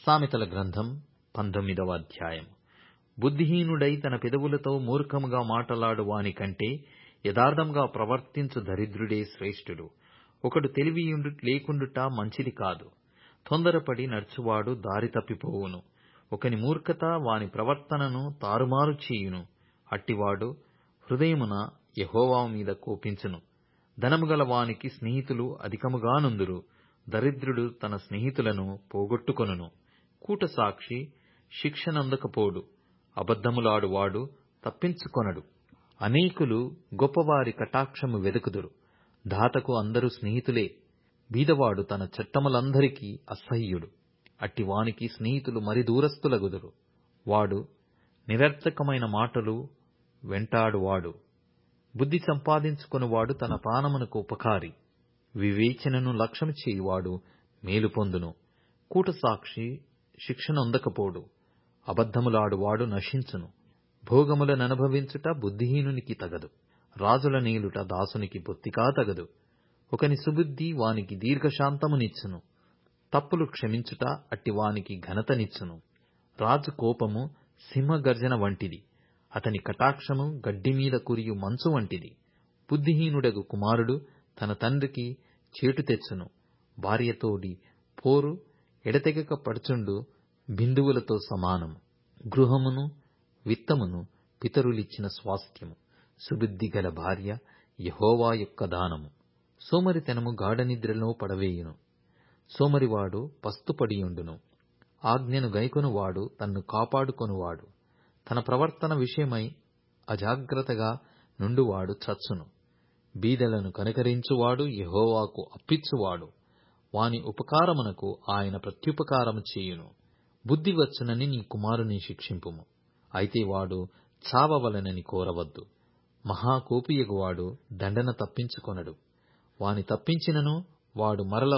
సామెతల గ్రంథం పంతొమ్మిదవ అధ్యాయం బుద్ధిహీనుడై తన పెదవులతో మూర్ఖముగా మాటలాడు వాని కంటే యథార్థంగా ప్రవర్తించు దరిద్రుడే శ్రేష్ఠుడు ఒకడు తెలివి లేకుండుట మంచిది కాదు తొందరపడి నడుచువాడు దారి తప్పిపోవును ఒకని మూర్ఖత వాని ప్రవర్తనను తారుమారు చేయును అట్టివాడు హృదయమున యెహోవా మీద కోపించును ధనముగల వానికి స్నేహితులు అధికముగా నుందురు దరిద్రుడు తన స్నేహితులను పోగొట్టుకొనును కూటసాక్షి శిక్షనందకపోడు అబద్ధములాడువాడు తప్పించుకొనడు అనేకులు గొప్పవారి కటాక్షము వెదకుదురు దాతకు అందరూ స్నేహితులే బీదవాడు తన చట్టములందరికీ అసహ్యుడు అట్టివానికి స్నేహితులు మరి దూరస్థులగుదురు వాడు నిరర్థకమైన మాటలు వెంటాడువాడు బుద్ధి సంపాదించుకొనువాడు తన ప్రాణమునకు ఉపకారి వివేచనను లక్ష్యము చేయువాడు మేలు పొందును కూటసాక్షి శిక్షనొందకపోడు అబద్ధములాడువాడు నశించును భోగములననుభవించుట బుద్ధిహీనునికి తగదు రాజుల నేలుట దాసునికి బొత్తిగా తగదు ఒకని సుబుద్ధి వానికి దీర్ఘశాంతమునిచ్చును తప్పులు క్షమించుట అట్టివానికి ఘనతనిచ్చును రాజు కోపము సింహగర్జన వంటిది అతని కటాక్షము గడ్డిమీద కురియు మంచు వంటిది బుద్ధిహీనుడగు కుమారుడు తన తండ్రికి చేటు తెచ్చును భార్యతోడి పోరు ఎడతెగక పడుచుండు బిందువులతో సమానము గృహమును విత్తమును పితరులిచ్చిన స్వాస్థ్యము సుబుద్ధి గల భార్య యహోవా యొక్క దానము సోమరితనము గాఢనిద్రలో పడవేయును సోమరివాడు పస్తుపడియుండును ఆజ్ఞను గైకొనువాడు తన్ను కాపాడుకొనువాడు తన ప్రవర్తన విషయమై అజాగ్రత్తగా నుండువాడు చచ్చును బీదలను కనికరించువాడు యహోవాకు అప్పిచ్చువాడు వాని ఉపకారమునకు ఆయన ప్రత్యుపకారము చేయును బుద్ధి వచ్చునని నీ కుమారుని శిక్షింపుము అయితే వాడు చావవలనని కోరవద్దు మహాకోపియగువాడు దండన తప్పించుకొనడు వాని తప్పించినను వాడు మరల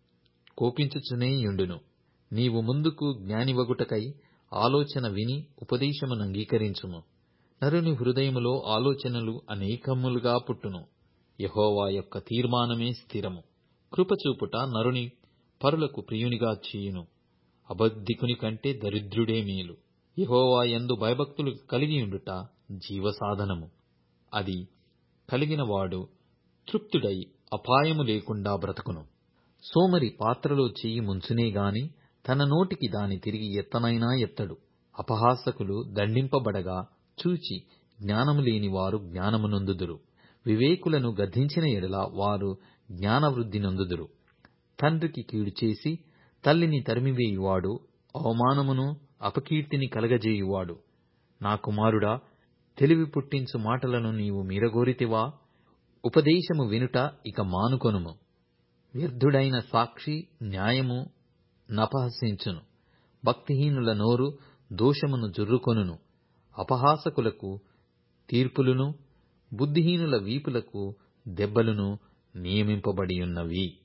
కోపించుచునేయుండును నీవు ముందుకు జ్ఞానివగుటకై ఆలోచన విని ఉపదేశమును అంగీకరించుము నరుని హృదయములో ఆలోచనలు అనేకములుగా పుట్టును యహోవా యొక్క తీర్మానమే స్థిరము కృపచూపుట నరుని పరులకు ప్రియునిగా చేయును అబద్ధికుని కంటే దరిద్రుడే మేలు యహోవా ఎందు భయభక్తులు కలిగియుండుట జీవసాధనము అది కలిగిన వాడు తృప్తుడై అపాయము లేకుండా బ్రతుకును సోమరి పాత్రలో చెయ్యి ముంచునే గాని తన నోటికి దాని తిరిగి ఎత్తనైనా ఎత్తడు అపహాసకులు దండింపబడగా చూచి జ్ఞానము లేని వారు జ్ఞానమునొందుదురు వివేకులను గద్దించిన ఎడల వారు జ్ఞానవృద్ధి నొందుదురు తండ్రికి కీడు చేసి తల్లిని తరిమివేయువాడు అవమానమును అపకీర్తిని కలగజేయువాడు నా కుమారుడా తెలివి పుట్టించు మాటలను నీవు మీరగోరితివా ఉపదేశము వినుట ఇక మానుకొనుము వ్యర్థుడైన సాక్షి న్యాయము నపహసించును భక్తిహీనుల నోరు దోషమును జుర్రుకొనును అపహాసకులకు తీర్పులును బుద్ధిహీనుల వీపులకు దెబ్బలును నియమింపబడియున్నవి